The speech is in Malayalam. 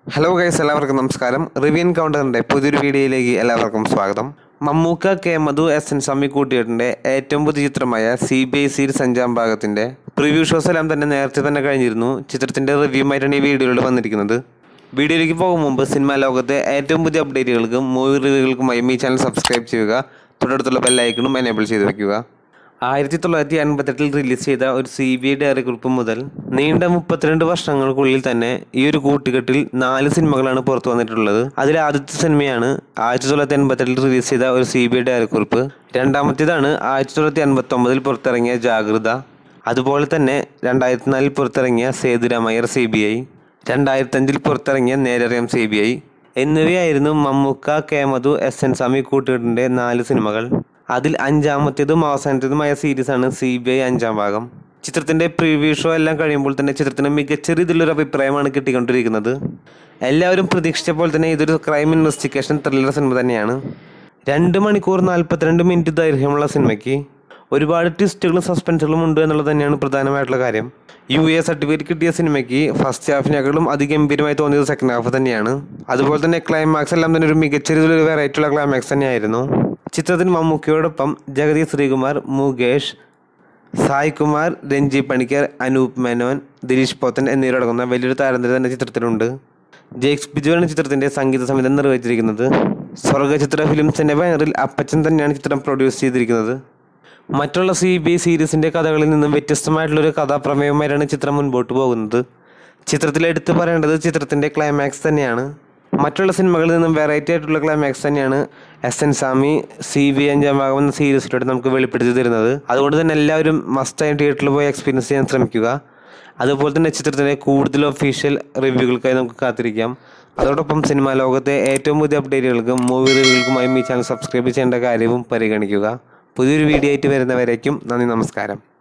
ഹലോ ഗൈസ് എല്ലാവർക്കും നമസ്കാരം റിവ്യൂ എൻകൗണ്ടറിൻ്റെ പുതിയൊരു വീഡിയോയിലേക്ക് എല്ലാവർക്കും സ്വാഗതം Mammukka K Madhu S N Swamy കൂട്ടിയിട്ടിൻ്റെ ഏറ്റവും പുതിയ ചിത്രമായ സി ബി ഐ സീരീസ് അഞ്ചാം ഭാഗത്തിൻ്റെ പ്രിവ്യൂ ഷോസ് എല്ലാം തന്നെ നേരത്തെ തന്നെ കഴിഞ്ഞിരുന്നു ചിത്രത്തിൻ്റെ റിവ്യൂമായിട്ടാണ് ഈ വീഡിയോയിൽ വന്നിരിക്കുന്നത് വീഡിയോയിലേക്ക് പോകും മുമ്പ് സിനിമാ ലോകത്തെ ഏറ്റവും പുതിയ അപ്ഡേറ്റുകൾക്കും മൂവി റിവ്യൂകൾക്കുമായി ഈ ചാനൽ സബ്സ്ക്രൈബ് ചെയ്യുക തൊട്ടടുത്തുള്ള ബെല്ലൈക്കണും എനേബിൾ ചെയ്ത് വയ്ക്കുക ആയിരത്തി തൊള്ളായിരത്തി അൻപത്തെട്ടിൽ റിലീസ് ചെയ്ത ഒരു സി ബി ഐ ഡയറി കുറിപ്പ് മുതൽ നീണ്ട മുപ്പത്തിരണ്ട് വർഷങ്ങൾക്കുള്ളിൽ തന്നെ ഈ ഒരു കൂട്ടുകെട്ടിൽ നാല് സിനിമകളാണ് പുറത്തു വന്നിട്ടുള്ളത് അതിൽ ആദ്യത്തെ സിനിമയാണ് ആയിരത്തി തൊള്ളായിരത്തി അൻപത്തെട്ടിൽ റിലീസ് ചെയ്ത ഒരു സി ബി ഐ ഡയറി കുറിപ്പ് രണ്ടാമത്തേതാണ് ആയിരത്തി തൊള്ളായിരത്തി അൻപത്തി ഒമ്പതിൽ പുറത്തിറങ്ങിയ ജാഗ്രത അതുപോലെ തന്നെ രണ്ടായിരത്തി നാലിൽ പുറത്തിറങ്ങിയ സേതുരാമയ്യർ സി ബി ഐ രണ്ടായിരത്തഞ്ചിൽ പുറത്തിറങ്ങിയ നേരറിയാം സി ബി ഐ എന്നിവയായിരുന്നു മമ്മൂക്ക കേമതു എസ് എൻ സ്വാമി കൂട്ടുകെട്ടിൻ്റെ നാല് സിനിമകൾ അതിൽ അഞ്ചാമത്തേതും അവസാനത്തേതുമായ സീരീസാണ് സി ബി ഐ അഞ്ചാം ഭാഗം ചിത്രത്തിൻ്റെ പ്രിവ്യൂ ഷോ എല്ലാം കഴിയുമ്പോൾ തന്നെ ചിത്രത്തിന് മികച്ച രീതിയിലൊരു അഭിപ്രായമാണ് കിട്ടിക്കൊണ്ടിരിക്കുന്നത് എല്ലാവരും പ്രതീക്ഷിച്ച പോലെ തന്നെ ഇതൊരു ക്രൈം ഇൻവെസ്റ്റിഗേഷൻ ത്രില്ലർ സിനിമ തന്നെയാണ് രണ്ട് മണിക്കൂർ നാൽപ്പത്തിരണ്ട് മിനിറ്റ് ദൈർഘ്യമുള്ള സിനിമയ്ക്ക് ഒരുപാട് ട്വിസ്റ്റുകളും സസ്പെൻസുകളും ഉണ്ട് എന്നുള്ളത് തന്നെയാണ് പ്രധാനമായിട്ടുള്ള കാര്യം യു എ സർട്ടിഫിക്കറ്റ് കിട്ടിയ സിനിമയ്ക്ക് ഫസ്റ്റ് ഹാഫിനേക്കാളും അതിഗംഭീരമായി തോന്നിയത് സെക്കൻഡ് ഹാഫ് തന്നെയാണ് അതുപോലെ തന്നെ ക്ലൈമാക്സ് എല്ലാം തന്നെ ഒരു മികച്ച രീതിയിലൊരു വെറൈറ്റി ഉള്ള ക്ലൈമാക്സ് തന്നെയായിരുന്നു ചിത്രത്തിൽ മമ്മൂക്കയോടൊപ്പം ജഗതി ശ്രീകുമാർ മുകേഷ് സായ് കുമാർ രഞ്ജി പണിക്കർ അനൂപ് മേനോൻ ദിലീഷ് പോത്തൻ എന്നിവരടങ്ങുന്ന വലിയൊരു താരനിര തന്നെ ചിത്രത്തിലുണ്ട് ജേക്സ് ബിജുവാണ് ചിത്രത്തിന്റെ സംഗീത സംവിധാനം നിർവഹിച്ചിരിക്കുന്നത് സ്വർഗചിത്ര ഫിലിംസിന്റെ ബാനറിൽ അപ്പച്ചൻ തന്നെയാണ് ചിത്രം പ്രൊഡ്യൂസ് ചെയ്തിരിക്കുന്നത് മറ്റുള്ള സി ബി ഐ സീരീസിന്റെ കഥകളിൽ നിന്നും വ്യത്യസ്തമായിട്ടുള്ളൊരു കഥാപ്രമേയമായിട്ടാണ് ചിത്രം മുൻപോട്ട് പോകുന്നത് ചിത്രത്തിൽ എടുത്തു പറയേണ്ടത് ചിത്രത്തിന്റെ ക്ലൈമാക്സ് തന്നെയാണ് മറ്റുള്ള സിനിമകളിൽ നിന്നും വെറൈറ്റി ആയിട്ടുള്ള ക്ലൈമാക്സ് തന്നെയാണ് S N Swami C B അഞ്ചാം ഭാഗം എന്ന സീരീസിലൂടെ നമുക്ക് വെളിപ്പെടുത്തി തരുന്നത് അതുകൊണ്ട് തന്നെ എല്ലാവരും മസ്റ്റായി തിയേറ്ററിൽ പോയി എക്സ്പീരിയൻസ് ചെയ്യാൻ ശ്രമിക്കുക അതുപോലെ തന്നെ ചിത്രത്തിൻ്റെ കൂടുതൽ ഒഫീഷ്യൽ റിവ്യൂകൾക്കായി നമുക്ക് കാത്തിരിക്കാം അതോടൊപ്പം സിനിമാ ലോകത്തെ ഏറ്റവും പുതിയ അപ്ഡേറ്റുകൾക്കും മൂവി റിവ്യൂകൾക്കുമായും ഈ ചാനൽ സബ്സ്ക്രൈബ് ചെയ്യേണ്ട കാര്യവും പരിഗണിക്കുക പുതിയൊരു വീഡിയോ ആയിട്ട് വരുന്നവരേക്കും നന്ദി നമസ്കാരം